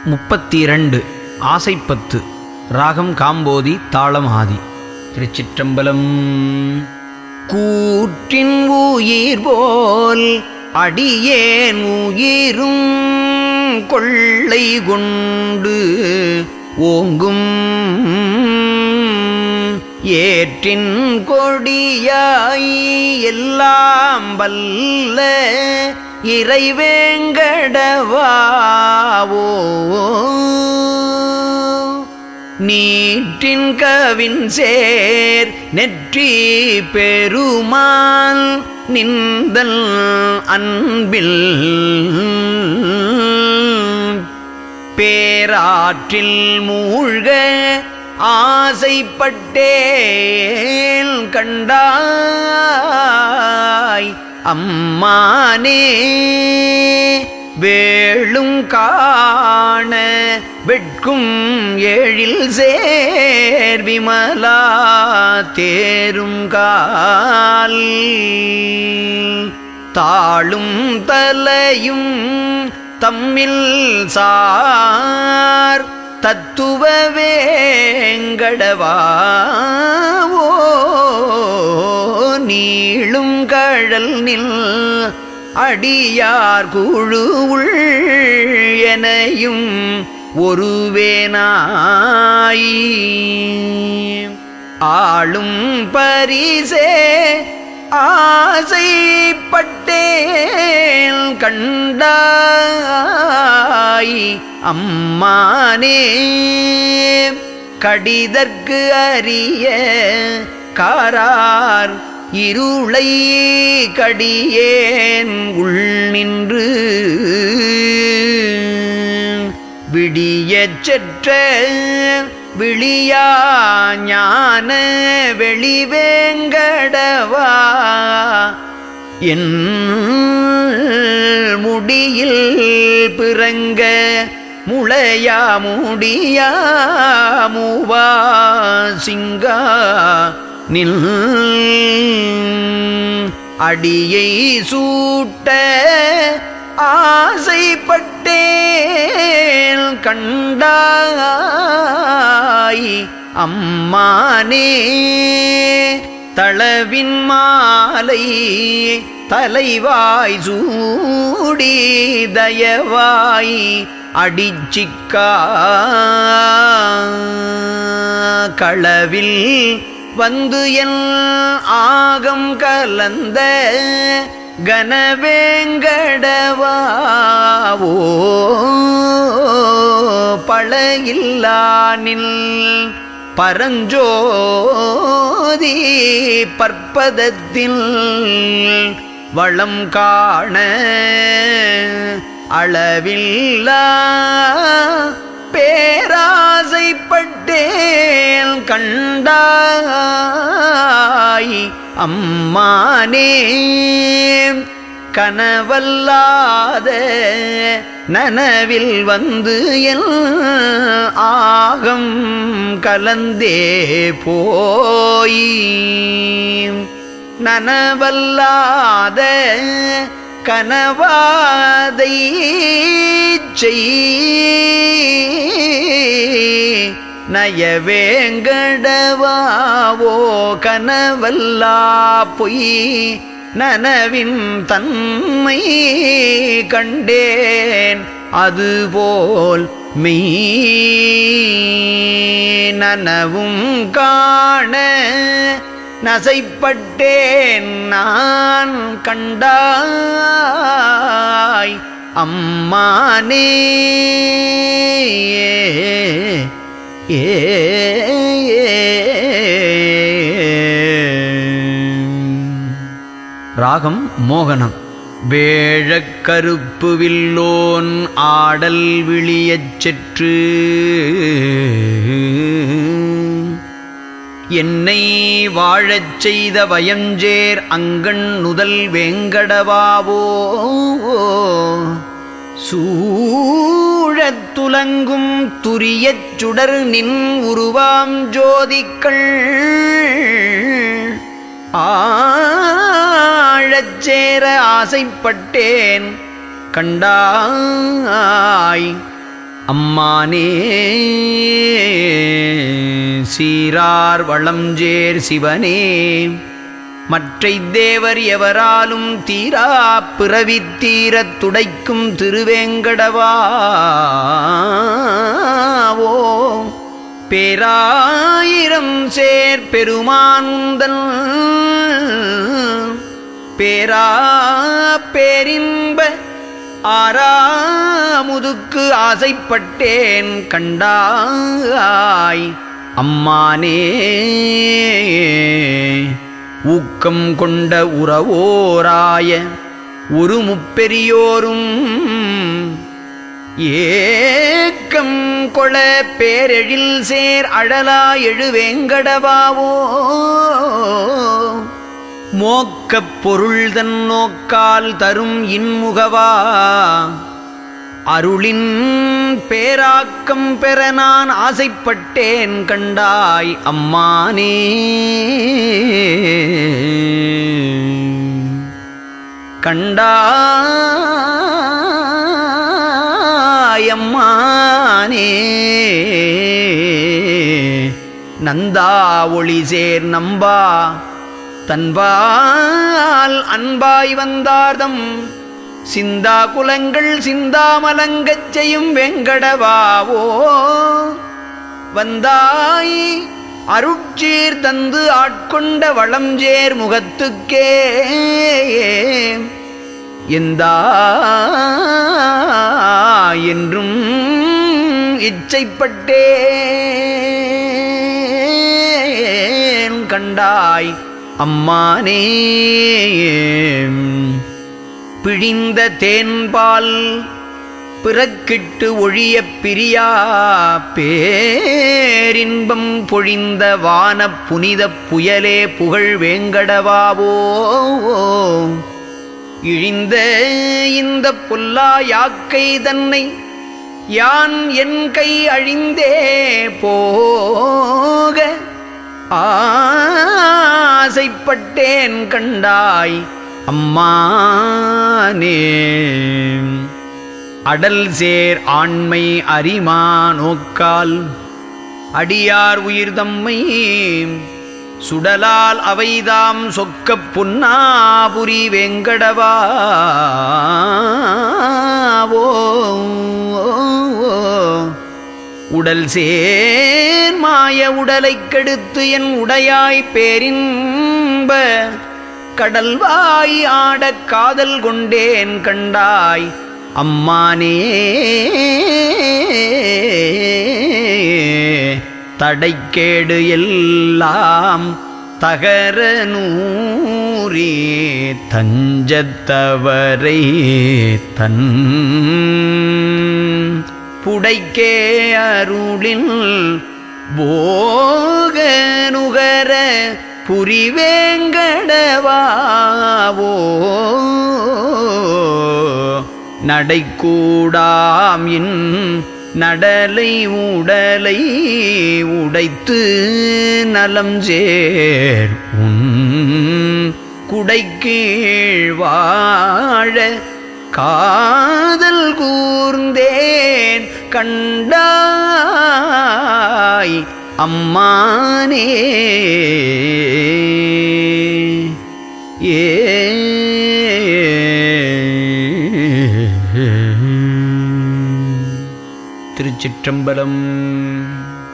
முப்பத்தி இரண்டு ஆசைப்பத்து ராகம் காம்போதி தாளம் ஆதி திருச்சிற்றம்பலம் கூற்றின் உயிர் போல் அடியேன் உயிரும் கொள்ளை கொண்டு ஓங்கும் ஏற்றின் கொடியாய் எல்லாம் வல்ல இறைவேங்கடவாவோ நீற்றின் கவின் சேர் நெற்றி பெருமான் நிந்தல் அன்பில் பேராற்றில் மூழ்க ஆசைப்பட்டேன் கண்டாய் அம்மானே வேளும் காண வெட்கும் ஏழில் சேர் விமலா தேரும் கால் தாளும் தலையும் தம்மில் சார் தத்துவ வேங்கடவாவோ நீளும் கழல் நில் அடியார் குழு உள் எனையும் ஒருவேனாய் ஆளும் பரிசே ஆசைப்பட்டேன் கண்டாய் அம்மானே கடிதற்கு அறிய காரார் இருளை கடியேன் உள் நின்று விடியச் செற்ற விழியா ஞான வெளிவேங்கடவா என் முடியில் பிறங்க முளையா முடியா மூவா சிங்கா நில் அடியை சூட்ட ஆசைப்பட்டேன் கண்டாய் அம்மானே தளவின் மாலை தலைவாய் சூடி தயவாய் அடிச்சிக்கா களவில் வந்து என் ஆகம் கலந்த கனவேங்கடவாவோ பழையில்லானில் பரஞ்சோதி பற்பதத்தில் வளம் காண அளவில்லா பேராசைப்பட்டேன் கண்டாய் அம்மானே கனவல்லாத நனவில் வந்து என் ஆகம் கலந்தே போய் நனவல்லாத கனவாதை செய் நயவேங்கடவாவோ கனவல்லா பொய் நனவின் தன்மை கண்டேன் அதுபோல் மெய் நனவும் காண நசைப்பட்டேன் நான் கண்டாய் அம்மானே ஏ ராகம் மோகனம் வேழக் கருப்பு வில்லோன் ஆடல் விழியச் செற்று என்னை வாழச் செய்த வயஞ்சேர் அங்கண் நுதல் வேங்கடவாவோ சூழத் துலங்கும் துரியச் சுடர் நின் உருவாம் ஜோதிக்கள் ஆழச் சேர ஆசைப்பட்டேன் கண்டாய் அம்மானே சீரார் வளஞ்சேர் சிவனே மற்றை தேவர் எவராலும் தீரா பிறவி தீரத் துடைக்கும் திருவேங்கடவாவோ பேராயிரம் சேர் பெருமானுந்தல் பேரா பேரின்ப ஆறாமுதுக்கு ஆசைப்பட்டேன் கண்டாய் அம்மானே ஊக்கம் கொண்ட உறவோராய ஒரு முப்பெரியோரும் ஏக்கம் கொள பேரெழில் சேர் அழலா எழுவேங்கடவாவோ மோக்கப் பொருள் தன் நோக்கால் தரும் இன்முகவா அருளின் பேராக்கம் பெற நான் ஆசைப்பட்டேன் கண்டாய் அம்மானே கண்டாய் அம்மானே நந்தா ஒளி சேர் நம்பா தன்பால் அன்பாய் வந்தார்தம் சிந்தா குலங்கள் சிந்தாமலங்கச் செய்யும் வெங்கடவாவோ வந்தாய் அருட்சீர் தந்து ஆட்கொண்ட வளஞ்சேர் முகத்துக்கே எந்தா என்றும் இச்சைப்பட்டேன் கண்டாய் அம்மானே பிழிந்த தேன்பால் பிறக்கிட்டு ஒழியப் பிரியா பேரின்பம் பொழிந்த வானப் புனிதப் புயலே புகழ் வேங்கடவாவோ இழிந்த இந்த பொல்லா யாக்கை தன்னை யான் என் கை அழிந்தே போக ஆசைப்பட்டேன் கண்டாய் அம்மானே அடல் சேர் ஆண்மை அரிமா நோக்கால் அடியார் உயிர் தம்மை சுடலால் அவைதாம் சொக்கப் புன்னாபுரி வெங்கடவாவோ உடல் சேர் மாய உடலைக் கெடுத்து என் உடையாய் பேரின்ப கடல்வாய் ஆடக் காதல் கொண்டேன் கண்டாய் அம்மானே தடைக்கேடு எல்லாம் தகர நூறே தஞ்சத்தவரை தன் புடைக்கே அருளின் போக நுகர புரிவேங்கடவாவோ நடைக்கூடாம் இன் நடலை உடலை உடைத்து நலம் சேர் உன் குடைக்கீழ் வாழ காதல் கூர்ந்தேன் கண்டாய் அம்மானே ஏ திருச்சிற்றம்பலம்